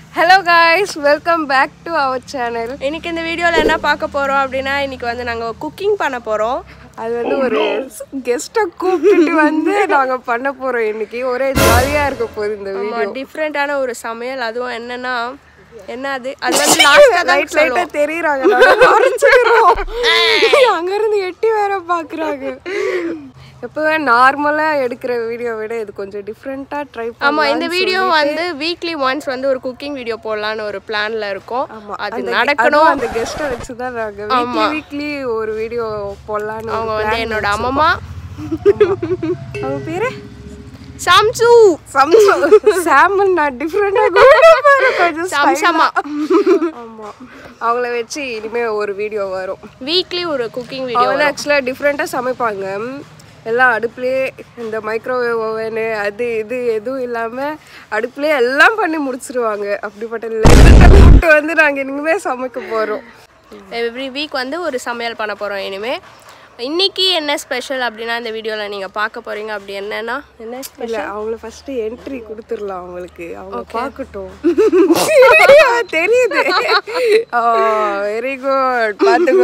Hello guys welcome back to our channel இன்னைக்கு இந்த வீடியோவில் என்ன பார்க்க போகிறோம் அப்படின்னா இன்னைக்கு வந்து நாங்கள் குக்கிங் பண்ண போகிறோம் அது வந்து ஒரு கெஸ்ட்டை கூப்பிட்டுட்டு வந்து நாங்கள் பண்ண போகிறோம் இன்னைக்கு ஒரே ஜாலியாக இருக்க போகுது இந்த வீடியோ டிஃப்ரெண்ட்டான ஒரு சமையல் அதுவும் என்னன்னா என்ன அது அது வந்து லாஸ்ட்டாக தான் லைட் லைட்டாக தெரியுறாங்க மறைச்சிக்கிறோம் அங்கேருந்து எட்டி வேற பார்க்குறாங்க எப்போவே நார்மலாக எடுக்கிற வீடியோ விட இது கொஞ்சம் டிஃப்ரெண்ட்டாக ட்ரை ஆமாம் இந்த வீடியோ வந்து வீக்லி ஒன்ஸ் வந்து ஒரு குக்கிங் வீடியோ போடலான்னு ஒரு பிளான்ல இருக்கோம் அது நடக்கணும் அந்த கெஸ்ட்டை வச்சு தான் நாங்கள் வீக்லி வீக்லி ஒரு வீடியோ போடலான்னு அவங்க வந்து என்னோட அம்மம்மா அவங்க பேரு சாம்சு சம்சு சாமன் நான் டிஃப்ரெண்டாக கொஞ்சம் சம்சமா ஆமாம் அவங்கள வச்சு இனிமே ஒரு வீடியோ வரும் வீக்லி ஒரு குக்கிங் வீடியோ அவங்க ஆக்சுவலாக டிஃப்ரெண்ட்டாக சமைப்பாங்க எல்லாம் அடுப்புலேயே இந்த மைக்ரோவேவ் ஓவனு அது இது எதுவும் இல்லாமல் அடுப்புலேயே எல்லாம் பண்ணி முடிச்சிருவாங்க அப்படிப்பட்ட லெவலில் கூப்பிட்டு வந்து நாங்கள் இனிமேல் சமைக்க போகிறோம் எவ்ரி வீக் வந்து ஒரு சமையல் பண்ண போகிறோம் இனிமே இன்னைக்கு என்ன ஸ்பெஷல் அப்படின்னா இந்த வீடியோவில் நீங்கள் பார்க்க போகிறீங்க அப்படி என்னன்னா என்ன special? இல்லை அவங்கள ஃபஸ்ட்டு என்ட்ரி கொடுத்துடலாம் அவங்களுக்கு அவங்க பார்க்கட்டும் தெரியுது வெரி குட் பார்த்துக்கோ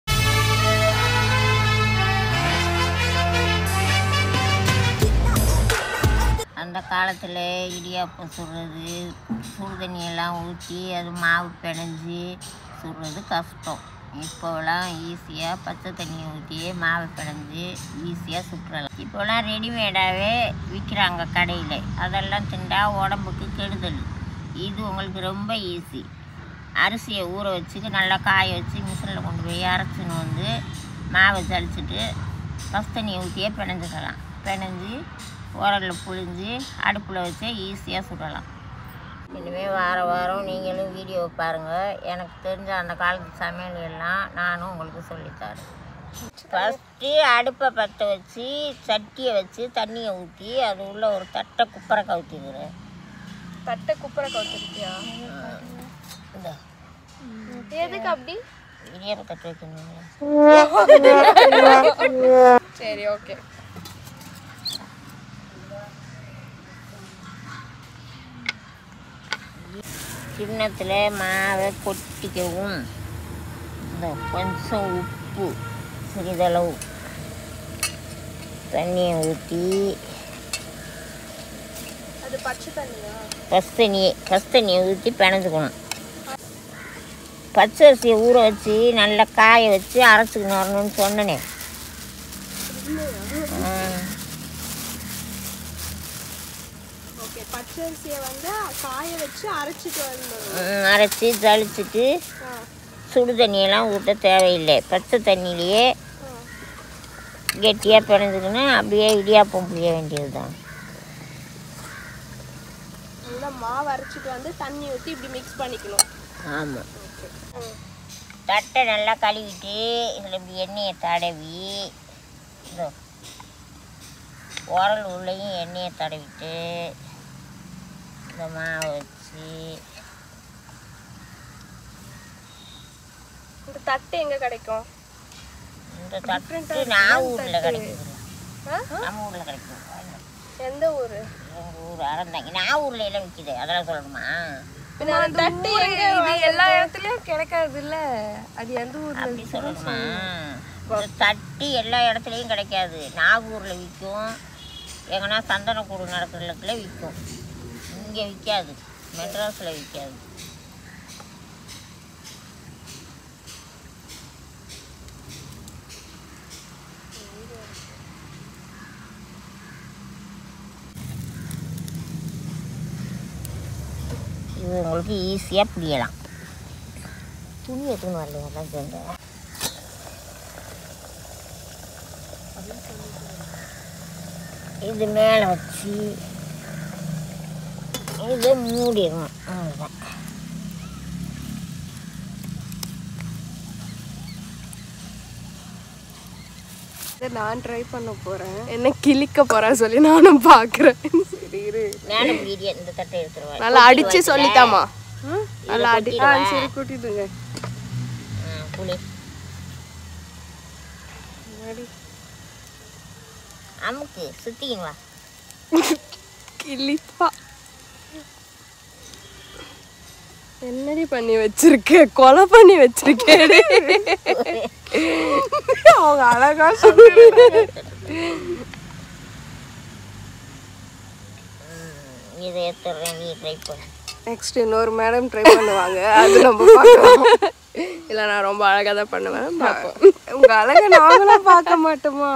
அந்த காலத்தில் இடியாப்பம் சுடுறது சுடு தண்ணியெல்லாம் ஊற்றி அது மாவு பிணைஞ்சி சுடுறது கஷ்டம் இப்போலாம் ஈஸியாக பச்சை தண்ணியை ஊற்றியே மாவை பிணைஞ்சி ஈஸியாக சுட்டுறலாம் இப்போலாம் ரெடிமேடாகவே விற்கிறாங்க கடையில் அதெல்லாம் திண்டா உடம்புக்கு கெடுதல் இது உங்களுக்கு ரொம்ப ஈஸி அரிசியை ஊற வச்சு நல்லா காய வச்சு மிஷினில் கொண்டு போய் அரைச்சின்னு வந்து மாவை ஜலிச்சுட்டு பஸ் தண்ணியை ஊற்றியே பிணைஞ்சிக்கலாம் பிணைஞ்சி உரலில் புழிஞ்சு அடுப்பில் வச்சே ஈஸியாக சுடலாம் இனிமேல் வார வாரம் நீங்களும் வீடியோ பாருங்கள் எனக்கு தெரிஞ்ச அந்த காலத்து சமையல் எல்லாம் நானும் உங்களுக்கு சொல்லித்தரேன் ஃபஸ்ட்டு அடுப்பை பற்ற வச்சு சட்டியை வச்சு தண்ணியை ஊற்றி அது உள்ள ஒரு தட்டை குப்பரை கவுத்திக்கிறேன் தட்டை குப்பரை கவுத்துருக்கியா இந்த எதுக்கு அப்படி இடியாப்ப தட்டு வைக்கணும் சரி ஓகே கிண்ணத்தில் மாவை கொட்டிக்கவும் இந்த கொஞ்சம் உப்பு சிறிதளவு தண்ணியை ஊற்றி அது பச்சை தண்ணியா பஸ் தண்ணியை பஸ் தண்ணியை ஊற்றி பிணைஞ்சுக்கணும் பச்சரிசியை ஊற வச்சு நல்லா காய வச்சு அரைச்சிக்கணும் வரணும்னு சொன்னனே ஆ. ஓகே பச்சை அரிசியை வந்து காய வச்சு அரைச்சிட்டு வந்துடும் ம், அரைச்சி ஜலிச்சுட்டு சுடு தண்ணியெல்லாம் ஊற்ற தேவையில்லை பச்சை தண்ணியிலேயே கெட்டியாக பிணைஞ்சுக்கணும் அப்படியே இடியாப்பம் புளிய வேண்டியது தான் நல்லா மாவு அரைச்சிட்டு வந்து தண்ணி ஊற்றி இப்படி மிக்ஸ் பண்ணிக்கணும் ஆமாம் தட்டை நல்லா கழுவிட்டு இதில் இப்படி எண்ணெயை தடவி இதோ உரல் உள்ளேயும் எண்ணெயை தடவிட்டு இந்த மாவை வச்சு இந்த தட்டு எங்கே கிடைக்கும் இந்த தட்டு நான் ஊரில் கிடைக்குதுல்ல நம்ம ஊரில் கிடைக்கும் எந்த ஊர் எங்கள் ஊர் அறந்தாங்க நான் ஊரில் எல்லாம் விற்கிது அதெல்லாம் சொல்லணுமா பின்ன அந்த தட்டு எங்க இது எல்லா இடத்துலயும் கிடைக்காது இல்ல அது எந்த ஊர்ல அப்படி சொல்லணுமா இந்த தட்டி எல்லா இடத்துலையும் கிடைக்காது நாகூரில் விற்கும் எங்கன்னா சந்தனக்கூடு நடக்கிற இடத்துல விற்கும் இங்கே விற்காது மெட்ராஸில் விற்காது இது உங்களுக்கு ஈஸியாக பிடியலாம் துணி எடுத்துன்னு வரலையா தான் சேர்ந்தேன் இது மேலே வச்சு இதை மூடிடணும் அவ்வளோதான் இதை நான் ட்ரை பண்ண போறேன் என்ன கிழிக்க போறா சொல்லி நானும் பார்க்குறேன் சரி இரு மேலே வீடியோ இந்த தட்டை எடுத்துருவேன் நல்லா அடிச்சு சொல்லித்தாமா நல்லா அடி ஆ சரி கூட்டிடுங்க புளி அமுக்கு சுத்திக்கின்னு வா கிழிப்பா என்னடி பண்ணி வச்சிருக்க கொலை பண்ணி வச்சிருக்கேடி அவங்க அழகா சொல்லிருக்காங்க இதை எடுத்துடுறேன் நீ ட்ரை பண்ணு நெக்ஸ்ட் இன்னொரு மேடம் ட்ரை பண்ணுவாங்க அது நம்ம பார்க்கலாம் இல்லை நான் ரொம்ப அழகாக தான் பண்ணுவேன் பார்ப்போம் உங்க அழக நாங்களும் பார்க்க மாட்டோமா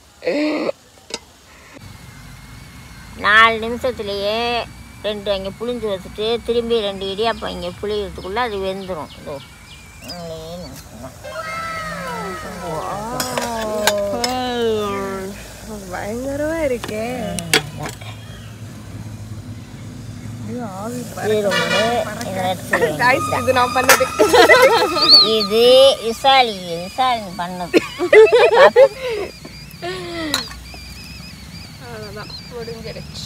நாலு நிமிஷத்துலேயே ரெண்டு அங்கே புளிஞ்சு வச்சுட்டு திரும்பி ரெண்டு இடியாப்பம் இங்கே புளியறதுக்குள்ளே அது வெந்துடும் இதோ நாலே நிமிஷம் தான். பயங்கரமா இருக்கே இது ரொம்ப இதை வச்சிருவேன். Guys, இது நான் பண்ணது இது விசாலி விசாலி பண்ணது அவ்வளோதான் முடிஞ்சிருச்சு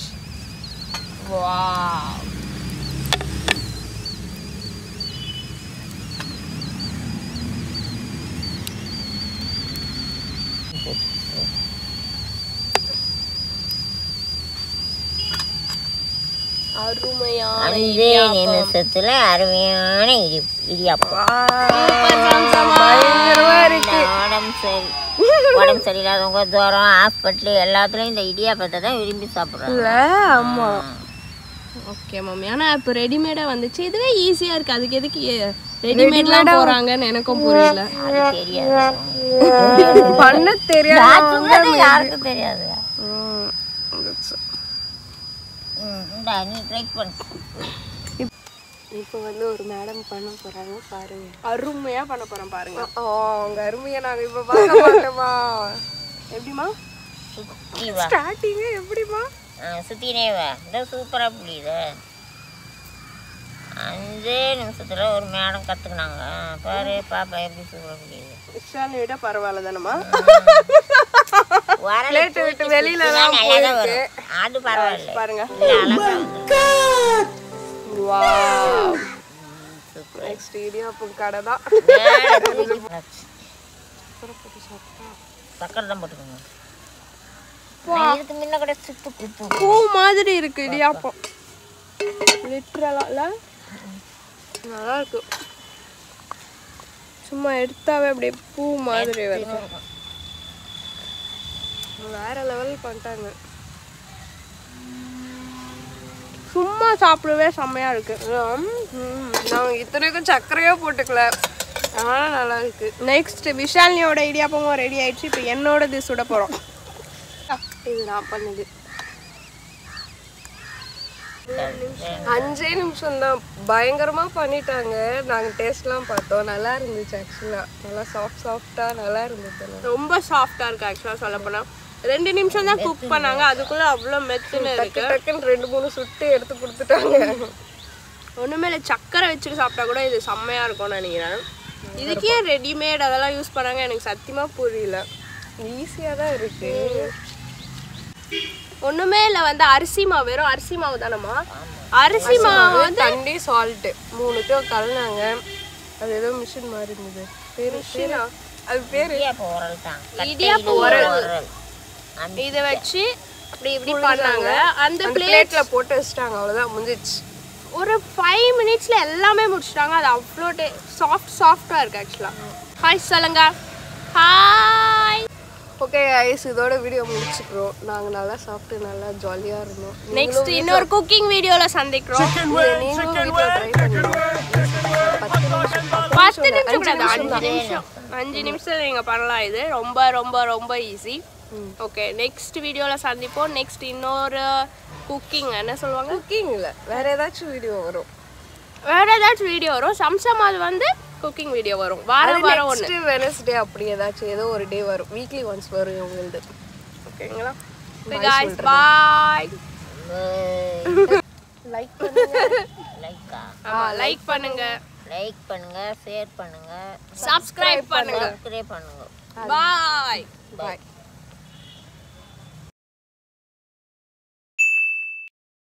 Wow. அருமையான அஞ்சே நிமிஷத்துல அருமையான இடி இடியாப்பம் பயங்கரமா இருக்கு உடம்பு சரி உடம்பு சரியில்லாதவங்க தூரம் ஹாஸ்பிட்டலு எல்லாத்துலேயும் இந்த இடியாப்பத்தை தான் விரும்பி சாப்பிட்றாங்க இல்ல ஆமா ஓகே மம்மி ஆனால் இப்போ ரெடிமேடாக வந்துச்சு இதுவே ஈஸியாக இருக்குது அதுக்கு எதுக்கு ரெடிமேட்லாம் போகிறாங்கன்னு எனக்கும் புரியல அது தெரியாது பண்ண தெரியாது யாருக்கும் தெரியாது ம், ம், இந்தா நீ ட்ரை பண்ணு இப்போ வந்து ஒரு மேடம் பண்ண போறாங்க பாருங்க அருமையாக பண்ண போகிறேன் பாருங்க ஓ உங்க அருமையை நாங்க இப்ப பார்க்க மாட்டோமா எப்படிமா சுற்றி வா ஸ்டார்டிங் எப்படிமா ஆ, சுத்தினே வா இந்த சூப்பராக புரியுது அஞ்சே நிமிஷத்துல ஒரு மேடம் கற்றுக்குனாங்க பாரு பாப்பா எப்படி சூப்பராக புரியுது விஷாலை விட பரவாயில்ல தானம்மா வரல விட்டு வெளியில எல்லாம் நல்லா தான் வரும் அது பரவாயில்ல பாருங்க இது அழகா வந்து வா நெக்ஸ்ட் இடியாப்பம் கடை தான் மேலே தூக்கி போட்டாச்சு. சக்கரை தான் போட்டுக்கோங்க நான் இதுக்கு முன்ன கூட சுத்து குத்து பூ மாதிரி இருக்கு இடியாப்பம் லிட்ரலால நல்லா இருக்கு சும்மா எடுத்தாவே அப்படியே பூ மாதிரி வரும் வேற லெவல் பண்ணிட்டாங்க சும்மா சாப்பிடவே செம்மையா இருக்கு ம், நாங்க இத்தனைக்கும் சர்க்கரையே போட்டுக்கல ஆனா நல்லா இருக்கு நெக்ஸ்ட் விஷாலினியோட இடியாப்பமும் ரெடி ஆயிடுச்சு இப்போ என்னோடது சுட போறோம் இது நான் பண்ணது அஞ்சே நிமிஷம் தான் பயங்கரமா பண்ணிட்டாங்க நாங்க டேஸ்ட்லாம் பார்த்தோம் நல்லா இருந்துச்சு ஆக்சுவலா நல்லா சாஃப்ட் சாஃப்டா நல்லா இருந்துச்சு ரொம்ப சாஃப்டா இருக்கு ஆக்சுவலா சொல்ல போனா ரெண்டு நிமிஷம் தான் குக் பண்ணாங்க அதுக்குள்ள அவ்வளோ மெத்துன்னு இருக்கு டக்கு டக்குன்னு ரெண்டு மூணு சுட்டு எடுத்து கொடுத்துட்டாங்க ஒண்ணுமே இல்லை சக்கரை வச்சுட்டு சாப்பிட்டா கூட இது செம்மையா இருக்கும்னு நினைக்கிறேன் இதுக்கே ரெடிமேட் அதெல்லாம் யூஸ் பண்ணாங்க எனக்கு சத்தியமா புரியல ஈஸியா தான் இருக்கு ஒண்ணுமே இல்லை வந்து அரிசி மாவு வெறும் அரிசி மாவு தானம்மா அரிசி மாவு வந்து தண்ணி சால்ட் மூணுத்தையும் கலந்தாங்க அது ஏதோ மிஷின் மாதிரி இருந்தது பேரு பேரா அது பேரு இடியாப்பம் உரல் தான் இடியாப்ப உரல் உரல் அந்த இதை வச்சு இப்படி இப்படி பண்ணாங்க அந்த அந்த பிளேட் பிளேட்ல போட்டு வச்சிட்டாங்க அவ்வளவுதான் முடிஞ்சிச்சு ஒரு ஃபைவ் மினிட்ஸ்ல எல்லாமே முடிச்சிட்டாங்க அது அவ்வளோ டே சாஃப்ட் சாஃப்டாக இருக்கு ஆக்சுவலாக ஹாய் சொல்லுங்க ஹாய் ஓகே ஐஸ் இதோட வீடியோ முடிச்சுக்கிறோம் நாங்க நல்லா சாப்பிட்டு நல்லா ஜாலியா இருந்தோம் நெக்ஸ்ட் இன்னொரு குக்கிங் வீடியோவில் சந்திக்கிறோம் இதை நீங்களும் வீட்டில் ட்ரை பண்ணுங்க பத்து நிமிஷம் பத்து நிமிஷம் கிடையாது அஞ்சு நிமிஷம் அஞ்சு நிமிஷம் நீங்கள் பண்ணலாம் இது ரொம்ப ரொம்ப ரொம்ப ஈஸி ஓகே நெக்ஸ்ட் வீடியோவில் சந்திப்போம் நெக்ஸ்ட் இன்னொரு குக்கிங் என்ன சொல்லுவாங்க குக்கிங் இல்ல வேற ஏதாச்சும் வீடியோ வரும் வேற ஏதாச்சும் வீடியோ வரும் சம்சம் அது வந்து குக்கிங் வீடியோ வரும் வாரம் வாரம் ஒன்று நெக்ஸ்ட் வெனஸ்டே அப்படி ஏதாச்சும் ஏதோ ஒரு டே வரும் வீக்லி ஒன்ஸ் வரும் உங்களுது ஓகேங்களா guys பாய் லைக் பண்ணுங்க லைக்கா லைக் பண்ணுங்க லைக் பண்ணுங்க ஷேர் பண்ணுங்க சப்ஸ்கிரைப் பண்ணுங்க சப்ஸ்கிரைப் பண்ணுங்க பாய் பாய்